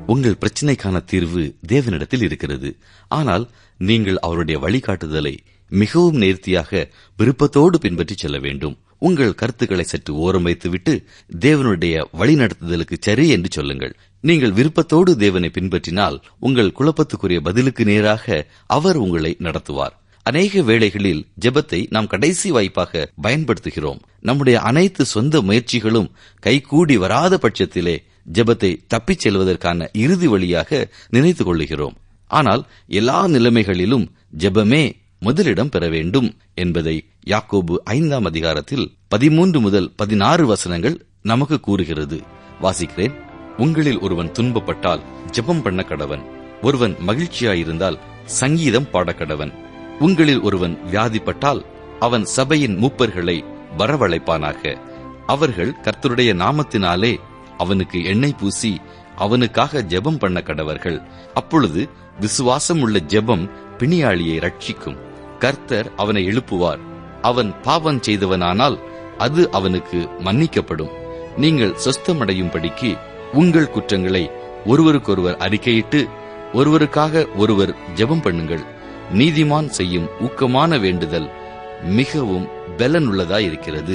உங்கள் பிரச்சனைக்கான தீர்வு தேவனிடத்தில் இருக்கிறது ஆனால் நீங்கள் அவருடைய வழிகாட்டுதலை மிகவும் நேர்த்தியாக விருப்பத்தோடு பின்பற்றி செல்ல வேண்டும் உங்கள் கருத்துக்களை சற்று ஓரம் வைத்துவிட்டு தேவனுடைய வழிநடத்துதலுக்கு சரி என்று சொல்லுங்கள் நீங்கள் விருப்பத்தோடு தேவனை பின்பற்றினால் உங்கள் குழப்பத்துக்குரிய பதிலுக்கு நேராக அவர் உங்களை நடத்துவார் அநேக வேளைகளில் ஜெபத்தை நாம் கடைசி வாய்ப்பாக பயன்படுத்துகிறோம் நம்முடைய அனைத்து சொந்த முயற்சிகளும் கைகூடி வராத பட்சத்திலே ஜெபத்தை தப்பிச் செல்வதற்கான இறுதி வழியாக நினைத்துக் கொள்ளுகிறோம் ஆனால் எல்லா நிலைமைகளிலும் ஜெபமே முதலிடம் பெற வேண்டும் என்பதை யாக்கோபு ஐந்தாம் அதிகாரத்தில் பதிமூன்று முதல் பதினாறு வசனங்கள் நமக்கு கூறுகிறது வாசிக்கிறேன் உங்களில் ஒருவன் துன்பப்பட்டால் ஜெபம் பண்ண கடவன் ஒருவன் மகிழ்ச்சியாயிருந்தால் சங்கீதம் பாடக்கடவன் உங்களில் ஒருவன் வியாதிப்பட்டால் அவன் சபையின் மூப்பர்களை வரவழைப்பானாக அவர்கள் கர்த்தருடைய நாமத்தினாலே அவனுக்கு எண்ணெய் பூசி அவனுக்காக ஜெபம் பண்ண கடவர்கள் அப்பொழுது விசுவாசம் உள்ள ஜெபம் பிணியாளியை ரட்சிக்கும் கர்த்தர் அவனை எழுப்புவார் அவன் பாவம் செய்தவனானால் அது அவனுக்கு மன்னிக்கப்படும் நீங்கள் சொஸ்தமடையும்படிக்கு உங்கள் குற்றங்களை ஒருவருக்கொருவர் அறிக்கையிட்டு ஒருவருக்காக ஒருவர் ஜெபம் பண்ணுங்கள் நீதிமான் செய்யும் ஊக்கமான வேண்டுதல் மிகவும் பலனுள்ளதாயிருக்கிறது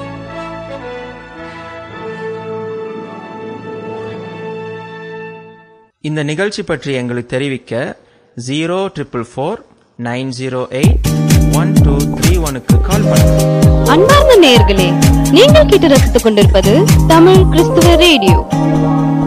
இந்த நிகழ்ச்சி பற்றி எங்களுக்கு தெரிவிக்க zero triple four nine zero eight one two three ஒனுக்கு கால் பண்ணுங்க அன்பார்ந்த நேயர்களே நீங்கள் கேட்டு ரசித்துக் கொண்டிருப்பது தமிழ் கிறிஸ்துவ ரேடியோ